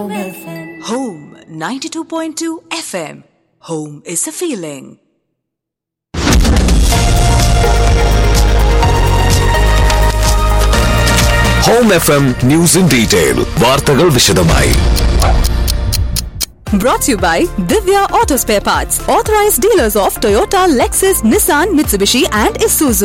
Home 92.2 FM. Home is a feeling. Home F M news in detail വാർത്തകൾ വിശദമായി Brought to you by Divya Auto Spare Parts, authorized dealers of Toyota, Lexus, Nissan, Mitsubishi, and Isuzu.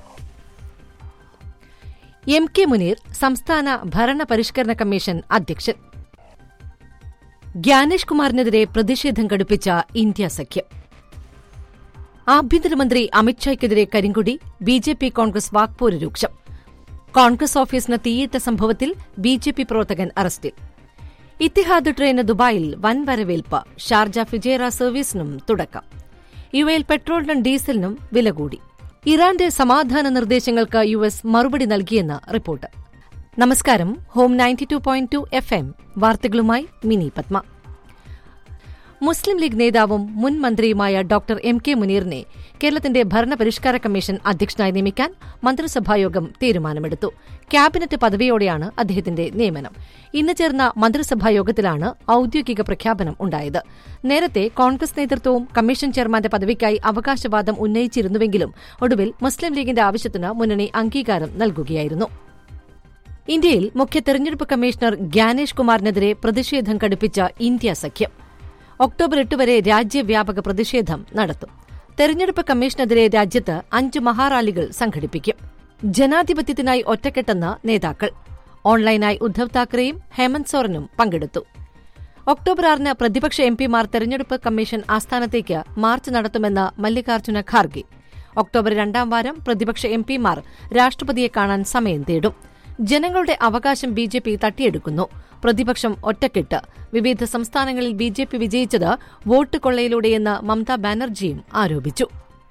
M K Muneer സംസ്ഥാന ഭരണ പരിഷ്കരണ commission അധ്യക്ഷൻ ഗ്യാനേഷ് കുമാറിനെതിരെ പ്രതിഷേധം കടുപ്പിച്ച India സഖ്യം ആഭ്യന്തരമന്ത്രി അമിത്ഷായ്ക്കെതിരെ കരിങ്കൊടി ബി ജെ പി കോൺഗ്രസ് വാക്പോര് രൂക്ഷം കോൺഗ്രസ് ഓഫീസിന് തീയിട്ട സംഭവത്തിൽ ബി ജെ പി പ്രവർത്തകൻ അറസ്റ്റിൽ ഇത്തിഹാദ് ട്രെയിന് ദുബായിൽ വൻ വരവേൽപ്പ് ഷാർജ ഫിജേറ സർവീസിനും തുടക്കം യുഎയിൽ പെട്രോളിനും ഡീസലിനും വില കൂടി ഇറാന്റെ സമാധാന നിർദ്ദേശങ്ങൾക്ക് യു എസ് മറുപടി നൽകിയെന്ന് റിപ്പോർട്ട് നമസ്കാരം home ninety two point two F M വാർത്തകളുമായി മിനി പത്മ മുസ്ലിം ലീഗ് നേതാവും മുൻ മന്ത്രിയുമായ ഡോക്ടർ എം കെ മുനീറിനെ കേരളത്തിന്റെ ഭരണപരിഷ്കാര കമ്മീഷൻ അധ്യക്ഷനായി നിയമിക്കാൻ മന്ത്രിസഭായോഗം തീരുമാനമെടുത്തു ക്യാബിനറ്റ് പദവിയോടെയാണ് അദ്ദേഹത്തിന്റെ നിയമനം ഇന്ന് ചേർന്ന മന്ത്രിസഭായോഗത്തിലാണ് ഔദ്യോഗിക പ്രഖ്യാപനം ഉണ്ടായത് നേരത്തെ കോൺഗ്രസ് നേതൃത്വവും കമ്മീഷൻ ചെയർമാന്റെ പദവിക്കായി അവകാശവാദം ഉന്നയിച്ചിരുന്നുവെങ്കിലും ഒടുവിൽ മുസ്ലിം ലീഗിന്റെ ആവശ്യത്തിന് മുന്നണി അംഗീകാരം നൽകുകയായിരുന്നു ഇന്ത്യയിൽ മുഖ്യ തെരഞ്ഞെടുപ്പ് കമ്മീഷണർ ഗ്യാനേഷ് കുമാറിനെതിരെ പ്രതിഷേധം കടുപ്പിച്ച ഇന്ത്യ സഖ്യം ഒക്ടോബർ എട്ട് വരെ രാജ്യവ്യാപക പ്രതിഷേധം നടത്തും തെരഞ്ഞെടുപ്പ് കമ്മീഷനെതിരെ രാജ്യത്ത് അഞ്ച് മഹാറാലികൾ സംഘടിപ്പിക്കും ജനാധിപത്യത്തിനായി ഒറ്റക്കെട്ടെന്ന് നേതാക്കൾ ഓൺലൈനായി ഉദ്ധവ് താക്കറെയും ഹേമന്ത് സോറനും പങ്കെടുത്തു ഒക്ടോബർ ആറിന് പ്രതിപക്ഷ എംപിമാർ തെരഞ്ഞെടുപ്പ് കമ്മീഷൻ ആസ്ഥാനത്തേക്ക് മാർച്ച് നടത്തുമെന്ന് മല്ലികാർജ്ജുന ഖാർഗെ ഒക്ടോബർ രണ്ടാം വാരം പ്രതിപക്ഷ എംപിമാർ രാഷ്ട്രപതിയെ കാണാൻ സമയം തേടും ജനങ്ങളുടെ അവകാശം ബി ജെ പി തട്ടിയെടുക്കുന്നു പ്രതിപക്ഷം ഒറ്റക്കെട്ട് വിവിധ സംസ്ഥാനങ്ങളിൽ ബി ജെ പി വിജയിച്ചത് വോട്ട് കൊള്ളയിലൂടെയെന്ന് മമതാ ബാനർജിയും ആരോപിച്ചു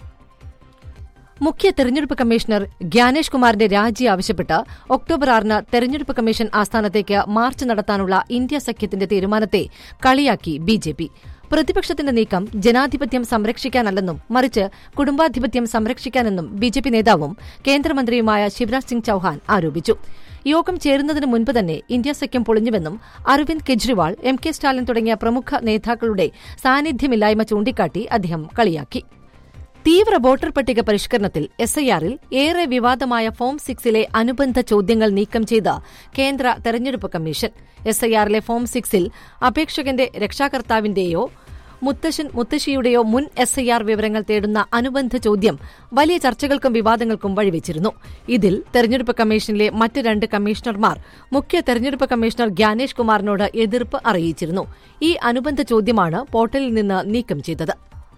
മുഖ്യ തെരഞ്ഞെടുപ്പ് കമ്മീഷണർ ഗ്യാനേഷ് കുമാറിന്റെ രാജി ആവശ്യപ്പെട്ട് ഒക്ടോബർ ആറിന് തെരഞ്ഞെടുപ്പ് കമ്മീഷൻ ആസ്ഥാനത്തേക്ക് മാർച്ച് നടത്താനുള്ള ഇന്ത്യ സഖ്യത്തിന്റെ തീരുമാനത്തെ കളിയാക്കി ബി ജെ പി പ്രതിപക്ഷത്തിന്റെ നീക്കം ജനാധിപത്യം സംരക്ഷിക്കാനല്ലെന്നും മറിച്ച് കുടുംബാധിപത്യം സംരക്ഷിക്കാനെന്നും ബി ജെ പി നേതാവും കേന്ദ്രമന്ത്രിയുമായ ശിവരാജ് സിംഗ് ചൌഹാൻ ആരോപിച്ചു യോഗം ചേരുന്നതിന് മുൻപ് തന്നെ ഇന്ത്യ സഖ്യം പൊളിഞ്ഞുവെന്നും അരവിന്ദ് കെജ്രിവാൾ എം കെ സ്റ്റാലിൻ തുടങ്ങിയ പ്രമുഖ നേതാക്കളുടെ സാന്നിധ്യമില്ലായ്മ ചൂണ്ടിക്കാട്ടി അദ്ദേഹം കളിയാക്കി തീവ്ര വോട്ടർ പട്ടിക പരിഷ്കരണത്തിൽ എസ്ഐആറിൽ ഏറെ വിവാദമായ ഫോം സിക്സിലെ അനുബന്ധ ചോദ്യങ്ങൾ നീക്കം ചെയ്ത കേന്ദ്ര തെരഞ്ഞെടുപ്പ് കമ്മീഷൻ എസ്ഐആറിലെ ഫോം സിക്സിൽ അപേക്ഷകന്റെ രക്ഷാകർത്താവിന്റെയോ മുത്തശ്ശൻ മുത്തശ്ശിയുടെയോ മുൻ എസ്ഐആർ വിവരങ്ങൾ തേടുന്ന അനുബന്ധ ചോദ്യം വലിയ ചർച്ചകൾക്കും വിവാദങ്ങൾക്കും വഴിവെച്ചിരുന്നു ഇതിൽ തെരഞ്ഞെടുപ്പ് കമ്മീഷനിലെ മറ്റ് രണ്ട് കമ്മീഷണർമാർ മുഖ്യ തെരഞ്ഞെടുപ്പ് കമ്മീഷണർ ഗ്യാനേഷ് കുമാറിനോട് എതിർപ്പ് അറിയിച്ചിരുന്നു ഈ അനുബന്ധ ചോദ്യമാണ് പോർട്ടലിൽ നിന്ന് നീക്കം ചെയ്തത്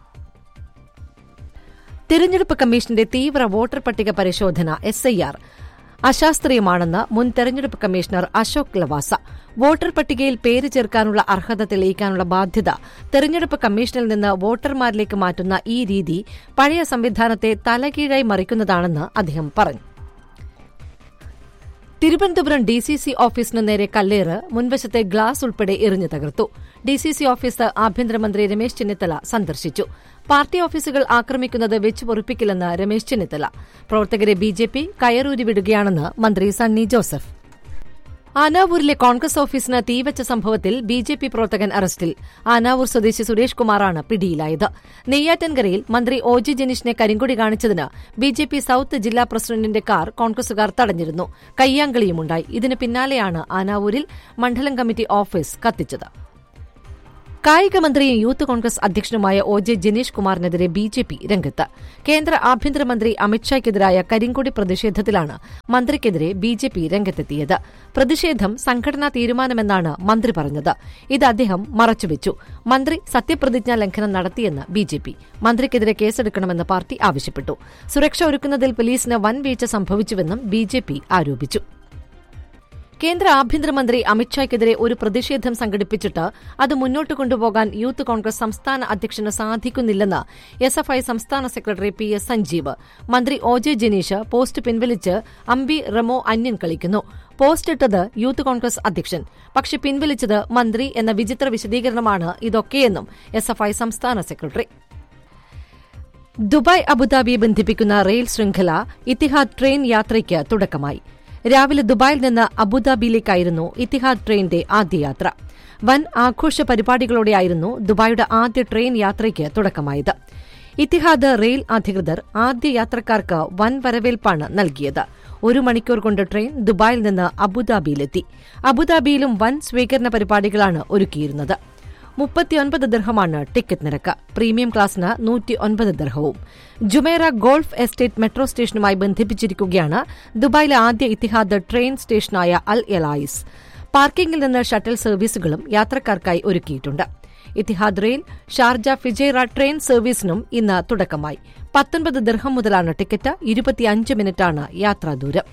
തിരഞ്ഞെടുപ്പ് കമ്മീഷന്റെ തീവ്ര വോട്ടർ പട്ടിക പരിശോധന എസ്ഐആർ അശാസ്ത്രീയമാണെന്ന് മുൻ തെരഞ്ഞെടുപ്പ് കമ്മീഷണർ അശോക് ലവാസ വോട്ടർ പട്ടികയിൽ പേര് ചേർക്കാനുള്ള അർഹത തെളിയിക്കാനുള്ള ബാധ്യത തെരഞ്ഞെടുപ്പ് കമ്മീഷനിൽ നിന്ന് വോട്ടർമാരിലേക്ക് മാറ്റുന്ന ഈ രീതി പഴയ സംവിധാനത്തെ തലകീഴായി മറിക്കുന്നതാണെന്ന് അദ്ദേഹം പറഞ്ഞു തിരുവനന്തപുരം ഡി സി സി ഓഫീസിന് നേരെ കല്ലേറ് മുൻവശത്തെ ഗ്ലാസ് ഉൾപ്പെടെ എറിഞ്ഞു തകർത്തു ഡി സി സി ഓഫീസ് ആഭ്യന്തരമന്ത്രി രമേശ് ചെന്നിത്തല സന്ദർശിച്ചു പാർട്ടി ഓഫീസുകൾ ആക്രമിക്കുന്നത് വെച്ചുപൊറുപ്പിക്കില്ലെന്ന് രമേശ് ചെന്നിത്തല പ്രവർത്തകരെ ബി ജെ പി കയറൂരി വിടുകയാണെന്ന് മന്ത്രി സണ്ണി ജോസഫ് ആനാവൂരിലെ കോൺഗ്രസ് ഓഫീസിന് തീവച്ച സംഭവത്തിൽ ബി ജെ പി പ്രവർത്തകൻ അറസ്റ്റിൽ ആനാവൂർ സ്വദേശി സുരേഷ് കുമാറാണ് പിടിയിലായത് നെയ്യാറ്റൻകരയിൽ മന്ത്രി ഒ ജി ജനീഷിനെ കരിങ്കൊടി കാണിച്ചതിന് ബി ജെ പി സൌത്ത് ജില്ലാ പ്രസിഡന്റിന്റെ കാർ കോൺഗ്രസുകാർ തടഞ്ഞിരുന്നു കയ്യാങ്കളിയുമുണ്ടായി ഇതിന് പിന്നാലെയാണ് ആനാവൂരിൽ മണ്ഡലം കമ്മിറ്റി ഓഫീസ് കത്തിച്ചത് കായിക മന്ത്രിയും യൂത്ത് കോൺഗ്രസ് അധ്യക്ഷനുമായ ഒ ജെ ജനീഷ് കുമാറിനെതിരെ ബി ജെ പി രംഗത്ത് കേന്ദ്ര ആഭ്യന്തരമന്ത്രി അമിത്ഷായ്ക്കെതിരായ കരിങ്കൊടി പ്രതിഷേധത്തിലാണ് മന്ത്രിക്കെതിരെ ബി ജെ പി രംഗത്തെത്തിയത് പ്രതിഷേധം സംഘടനാ തീരുമാനമെന്നാണ് മന്ത്രി പറഞ്ഞത് ഇത് അദ്ദേഹം മറച്ചുവെച്ചു മന്ത്രി സത്യപ്രതിജ്ഞാ ലംഘനം നടത്തിയെന്ന് ബി ജെ പി മന്ത്രിക്കെതിരെ കേസെടുക്കണമെന്ന് പാർട്ടി ആവശ്യപ്പെട്ടു സുരക്ഷ ഒരുക്കുന്നതിൽ പോലീസിന് വൻ വീഴ്ച സംഭവിച്ചുവെന്നും ബി ജെ പി ആരോപിച്ചു കേന്ദ്ര ആഭ്യന്തരമന്ത്രി അമിത്ഷായ്ക്കെതിരെ ഒരു പ്രതിഷേധം സംഘടിപ്പിച്ചിട്ട് അത് മുന്നോട്ട് കൊണ്ടുപോകാൻ യൂത്ത് കോൺഗ്രസ് സംസ്ഥാന അധ്യക്ഷന് സാധിക്കുന്നില്ലെന്ന് എസ് എഫ് ഐ സംസ്ഥാന സെക്രട്ടറി പി എസ് സഞ്ജീവ് മന്ത്രി ഒ ജെ ജനീഷ് പോസ്റ്റ് പിൻവലിച്ച് അമ്പി റെമോ അന്യൻ കളിക്കുന്നു പോസ്റ്റ് ഇട്ടത് യൂത്ത് കോൺഗ്രസ് അധ്യക്ഷൻ പക്ഷെ പിൻവലിച്ചത് മന്ത്രി എന്ന വിചിത്ര വിശദീകരണമാണ് ഇതൊക്കെയെന്നും എസ് എഫ് ഐ സംസ്ഥാന സെക്രട്ടറി ദുബായ് അബുദാബിയെ ബന്ധിപ്പിക്കുന്ന റെയിൽ ശൃംഖല ഇത്തിഹാദ് ട്രെയിൻ യാത്രയ്ക്ക് തുടക്കമായി രാവിലെ ദുബായിൽ നിന്ന് അബുദാബിയിലേക്കായിരുന്നു ഇത്തിഹാദ് ട്രെയിനിന്റെ ആദ്യ യാത്ര വൻ ആഘോഷ പരിപാടികളോടെയായിരുന്നു ദുബായിയുടെ ആദ്യ ട്രെയിൻ യാത്രയ്ക്ക് തുടക്കമായത് ഇത്തിഹാദ് റെയിൽ അധികൃതർ ആദ്യ യാത്രക്കാർക്ക് വൻ വരവേൽപ്പാണ് നൽകിയത് ഒരു മണിക്കൂർ കൊണ്ട് ട്രെയിൻ ദുബായിൽ നിന്ന് അബുദാബിയിലെത്തി അബുദാബിയിലും വൻ സ്വീകരണ പരിപാടികളാണ് ഒരുക്കിയിരുന്നത് മുപ്പത്തിയൊൻപത് ദർഹമാണ് ടിക്കറ്റ് നിരക്ക് പ്രീമിയം ക്ലാസ്സിന് നൂറ്റി ഒൻപത് ദർഹവും ജുമേറ ഗോൾഫ് എസ്റ്റേറ്റ് മെട്രോ സ്റ്റേഷനുമായി ബന്ധിപ്പിച്ചിരിക്കുകയാണ് ദുബായിലെ ആദ്യ ഇത്തിഹാദ് ട്രെയിൻ സ്റ്റേഷനായ അൽ എലായിസ് പാർക്കിംഗിൽ നിന്ന് ഷട്ടൽ സർവീസുകളും യാത്രക്കാർക്കായി ഒരുക്കിയിട്ടുണ്ട് Etihad rail Sharjah Fujairah train സർവീസിനും ഇന്ന് തുടക്കമായി പത്തൊൻപത് ദർഹം മുതലാണ് ടിക്കറ്റ് ഇരുപത്തിയഞ്ച് മിനിറ്റാണ് യാത്രാദൂരം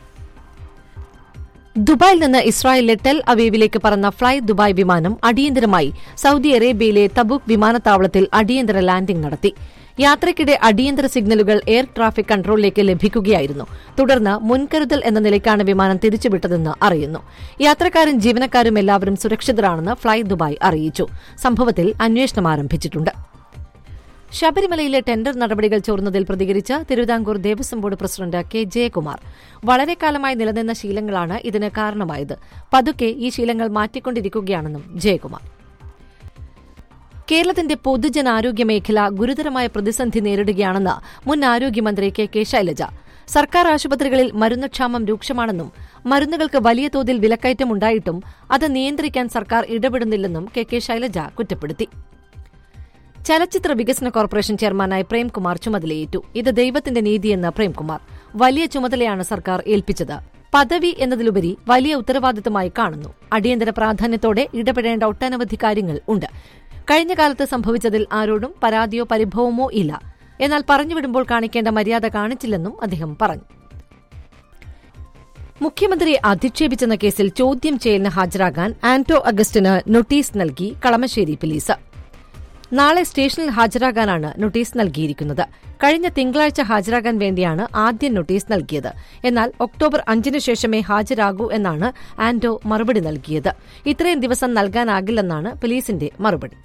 ദുബായിൽ നിന്ന് ഇസ്രായേലിലെ ടെൽ അവീവിലേക്ക് പറന്ന ഫ്ളൈ ദുബായ് വിമാനം അടിയന്തരമായി സൌദി അറേബ്യയിലെ തബൂക്ക് വിമാനത്താവളത്തിൽ അടിയന്തര ലാൻഡിംഗ് നടത്തി യാത്രയ്ക്കിടെ അടിയന്തര സിഗ്നലുകൾ എയർ ട്രാഫിക് കൺട്രോളിലേക്ക് ലഭിക്കുകയായിരുന്നു തുടർന്ന് മുൻകരുതൽ എന്ന നിലയ്ക്കാണ് വിമാനം തിരിച്ചുവിട്ടതെന്ന് അറിയുന്നു യാത്രക്കാരും ജീവനക്കാരും എല്ലാവരും സുരക്ഷിതരാണെന്ന് ഫ്ളൈ ദുബായ് അറിയിച്ചു സംഭവത്തിൽ അന്വേഷണം ആരംഭിച്ചിട്ടുണ്ട് ശബരിമലയിലെ ടെൻഡർ നടപടികൾ ചോർന്നതിൽ പ്രതികരിച്ച് Thiruvithamkoor Devaswom board president K Jayakumar വളരെ കാലമായി നിലനിന്ന ശീലങ്ങളാണ് ഇതിന് കാരണമായത് പതുക്കെ ഈ ശീലങ്ങൾ മാറ്റിക്കൊണ്ടിരിക്കുകയാണെന്നും ജയകുമാർ കേരളത്തിന്റെ പൊതുജനാരോഗ്യ മേഖല ഗുരുതരമായ പ്രതിസന്ധി നേരിടുകയാണെന്ന് മുൻ ആരോഗ്യമന്ത്രി കെ കെ ശൈലജ സർക്കാർ ആശുപത്രികളിൽ മരുന്നുക്ഷാമം രൂക്ഷമാണെന്നും മരുന്നുകൾക്ക് വലിയ തോതിൽ വിലക്കയറ്റം ഉണ്ടായിട്ടും അത് നിയന്ത്രിക്കാൻ സർക്കാർ ഇടപെടുന്നില്ലെന്നും കെ കെ ശൈലജ കുറ്റപ്പെടുത്തി ചലച്ചിത്ര വികസന കോർപ്പറേഷൻ ചെയർമാനായി പ്രേംകുമാർ ചുമതലയേറ്റു ഇത് ദൈവത്തിന്റെ നീതിയെന്ന് പ്രേംകുമാർ വലിയ ചുമതലയാണ് സർക്കാർ ഏൽപ്പിച്ചത് പദവി എന്നതിലുപരി വലിയ ഉത്തരവാദിത്തമായി കാണുന്നു അടിയന്തര പ്രാധാന്യത്തോടെ ഇടപെടേണ്ട ഒട്ടനവധി കാര്യങ്ങൾ ഉണ്ട് കഴിഞ്ഞ കാലത്ത് സംഭവിച്ചതിൽ ആരോടും പരാതിയോ പരിഭവമോ ഇല്ല എന്നാൽ പറഞ്ഞുവിടുമ്പോൾ കാണിക്കേണ്ട മര്യാദ കാണിച്ചില്ലെന്നും അദ്ദേഹം പറഞ്ഞു മുഖ്യമന്ത്രിയെ അധിക്ഷേപിച്ചെന്ന കേസിൽ ചോദ്യം ചെയ്യലിന് ഹാജരാകാൻ ആന്റോ അഗസ്റ്റിന് നോട്ടീസ് നൽകി കളമശ്ശേരി പോലീസ് നാളെ സ്റ്റേഷനിൽ ഹാജരാകാനാണ് നോട്ടീസ് നൽകിയിരിക്കുന്നത് കഴിഞ്ഞ തിങ്കളാഴ്ച ഹാജരാകാൻ വേണ്ടിയാണ് ആദ്യം നോട്ടീസ് നൽകിയത് എന്നാൽ ഒക്ടോബർ അഞ്ചിനു ശേഷമേ ഹാജരാകൂ എന്നാണ് ആന്റോ മറുപടി നൽകിയത് ഇത്രയും ദിവസം നൽകാനാകില്ലെന്നാണ് പോലീസിന്റെ മറുപടി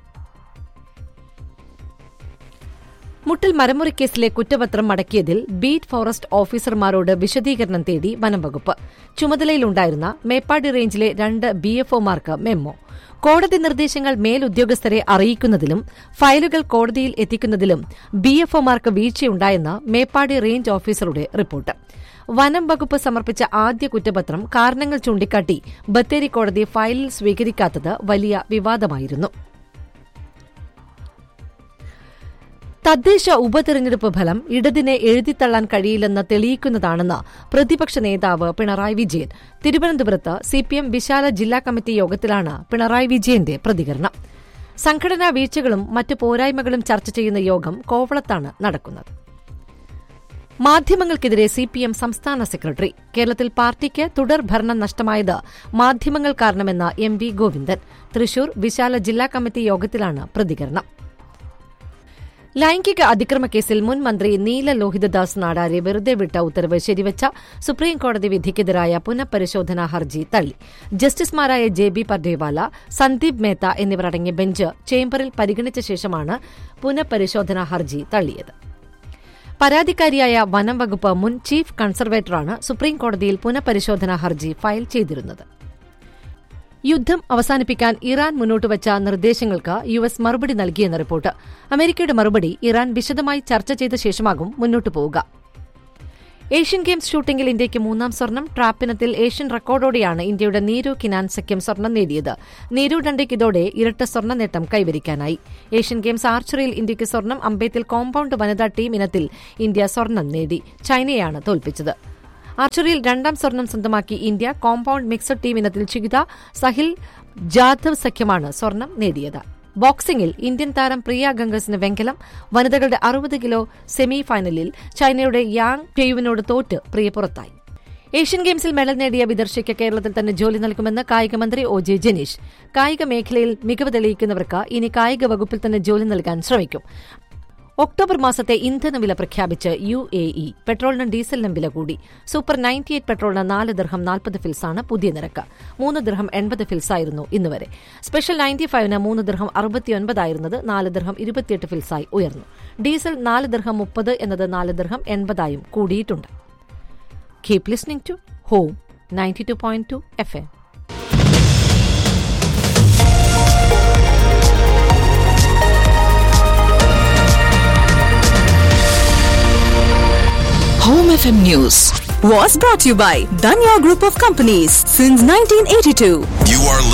മുട്ടിൽ മരമുറിക്കേസിലെ കുറ്റപത്രം മടക്കിയതിൽ ബീറ്റ് ഫോറസ്റ്റ് ഓഫീസർമാരോട് വിശദീകരണം തേടി വനംവകുപ്പ് ചുമതലയിലുണ്ടായിരുന്ന മേപ്പാടി റേഞ്ചിലെ രണ്ട് ബിഎഫ്ഒമാർക്ക് മെമ്മോ കോടതി നിർദ്ദേശങ്ങൾ മേലുദ്യോഗസ്ഥരെ അറിയിക്കുന്നതിലും ഫയലുകൾ കോടതിയിൽ എത്തിക്കുന്നതിലും ബിഎഫ്ഒമാർക്ക് വീഴ്ചയുണ്ടായെന്ന് മേപ്പാടി റേഞ്ച് ഓഫീസറുടെ റിപ്പോർട്ട് വനം വകുപ്പ് സമർപ്പിച്ച ആദ്യ കുറ്റപത്രം കാരണങ്ങൾ ചൂണ്ടിക്കാട്ടി ബത്തേരി കോടതി ഫയലിൽ സ്വീകരിക്കാത്തത് വലിയ വിവാദമായിരുന്നു തദ്ദേശ ഉപതെരഞ്ഞെടുപ്പ് ഫലം ഇടതിനെ എഴുതിത്തള്ളാൻ കഴിയില്ലെന്ന് തെളിയിക്കുന്നതാണെന്ന് പ്രതിപക്ഷ നേതാവ് പിണറായി വിജയൻ തിരുവനന്തപുരത്ത് സിപിഎം വിശാല ജില്ലാ കമ്മിറ്റി യോഗത്തിലാണ് പിണറായി വിജയന്റെ പ്രതികരണം സംഘടനാ വീഴ്ചകളും മറ്റ് പോരായ്മകളും ചർച്ച ചെയ്യുന്ന യോഗം കോവളത്താണ് നടക്കുന്നത് മാധ്യമങ്ങൾക്കെതിരെ സിപിഎം സംസ്ഥാന സെക്രട്ടറി കേരളത്തിൽ പാർട്ടിക്ക് തുടർ ഭരണം നഷ്ടമായത് മാധ്യമങ്ങൾ കാരണമെന്ന് എം വി ഗോവിന്ദൻ തൃശൂർ വിശാല ജില്ലാ കമ്മിറ്റി യോഗത്തിലാണ് പ്രതികരണം ലൈംഗിക അതിക്രമ കേസിൽ മുൻ മന്ത്രി നീല ലോഹിതദാസ് നാടാരെ വെറുതെ വിട്ട ഉത്തരവ് ശരിവച്ച സുപ്രീംകോടതി വിധിക്കെതിരായ പുനഃപരിശോധനാ ഹർജി തള്ളി ജസ്റ്റിസുമാരായ ജെ ബി പർദേവാല സന്ദീപ് മേത്ത എന്നിവർ അടങ്ങിയ ബെഞ്ച് ചേംബറിൽ പരിഗണിച്ച ശേഷമാണ് പുനഃപരിശോധനാ ഹർജി തള്ളിയത് പരാതിക്കാരിയായ വനം വകുപ്പ് മുൻ ചീഫ് കൺസർവേറ്ററാണ് സുപ്രീംകോടതിയിൽ പുനഃപരിശോധനാ ഹർജി ഫയൽ ചെയ്തിരുന്നത് യുദ്ധം അവസാനിപ്പിക്കാൻ ഇറാൻ മുന്നോട്ടുവച്ച നിർദ്ദേശങ്ങൾക്ക് യു എസ് മറുപടി നൽകിയെന്ന റിപ്പോർട്ട് അമേരിക്കയുടെ മറുപടി ഇറാൻ വിശദമായി ചർച്ച ചെയ്ത ശേഷമാകും മുന്നോട്ടു പോവുക ഏഷ്യൻ ഗെയിംസ് ഷൂട്ടിംഗിൽ ഇന്ത്യയ്ക്ക് മൂന്നാം സ്വർണം ട്രാപ്പിനത്തിൽ ഏഷ്യൻ റെക്കോർഡോടെയാണ് ഇന്ത്യയുടെ നീരു കിനാൻ സഖ്യം സ്വർണം നേടിയത് നീരു ഡണ്ടയ്ക്ക് ഇതോടെ ഇരട്ട സ്വർണ്ണ നേട്ടം കൈവരിക്കാനായി ഏഷ്യൻ ഗെയിംസ് ആർച്ചറിയിൽ ഇന്ത്യയ്ക്ക് സ്വർണം അമ്പേത്തിൽ കോമ്പൌണ്ട് വനിതാ ടീം ഇനത്തിൽ ഇന്ത്യ സ്വർണം നേടി ചൈനയാണ് തോൽപ്പിച്ചത് ആർച്ചറിയിൽ രണ്ടാം സ്വർണം സ്വന്തമാക്കി ഇന്ത്യ കോമ്പൌണ്ട് മിക്സഡ് ടീം ഇനത്തിൽ ചികിത സഹിൽ ജാധവ് സഖ്യമാണ് സ്വർണം നേടിയത് ബോക്സിംഗിൽ ഇന്ത്യൻ താരം പ്രിയ ഗംഗസിന് വെങ്കലം വനിതകളുടെ അറുപത് കിലോ സെമി ഫൈനലിൽ ചൈനയുടെ യാങ് പെയുവിനോട് തോറ്റ് പ്രിയ പുറത്തായി ഏഷ്യൻ ഗെയിംസിൽ മെഡൽ നേടിയ വിദർശയ്ക്ക് കേരളത്തിൽ തന്നെ ജോലി നൽകുമെന്ന് കായികമന്ത്രി ഒ ജെ ജനീഷ് കായിക മേഖലയിൽ മികവ് തെളിയിക്കുന്നവർക്ക് ഇനി കായിക വകുപ്പിൽ തന്നെ ജോലി നൽകാൻ ശ്രമിക്കും ഒക്ടോബർ മാസത്തെ ഇന്ധനവില പ്രഖ്യാപിച്ച് യു എ ഇ പെട്രോളിനും ഡീസലിനും വില കൂടി സൂപ്പർ നയൻറ്റി എയ്റ്റ് പെട്രോളിന് നാല് ദിർഹം നാൽപ്പത് ഫിൽസാണ് പുതിയ നിരക്ക് മൂന്ന് ദിർഹം എൺപത് ഫിൽസായിരുന്നു ഇന്നുവരെ സ്പെഷ്യൽ നയൻറ്റി ഫൈവിന് മൂന്ന് ദിർഹം അറുപത്തിയൊൻപതായിരുന്നത് നാല് ദിർഹം ഇരുപത്തിയെട്ട് ഫിൽസായി ഉയർന്നു ഡീസൽ നാല് ദിർഹം മുപ്പത് എന്നത് നാല് ദിർഹം എൺപതായും കൂടിയിട്ടുണ്ട് keep listening to home ninety two point two F M Home FM News was brought to you by Danya Group of Companies since 1982. You are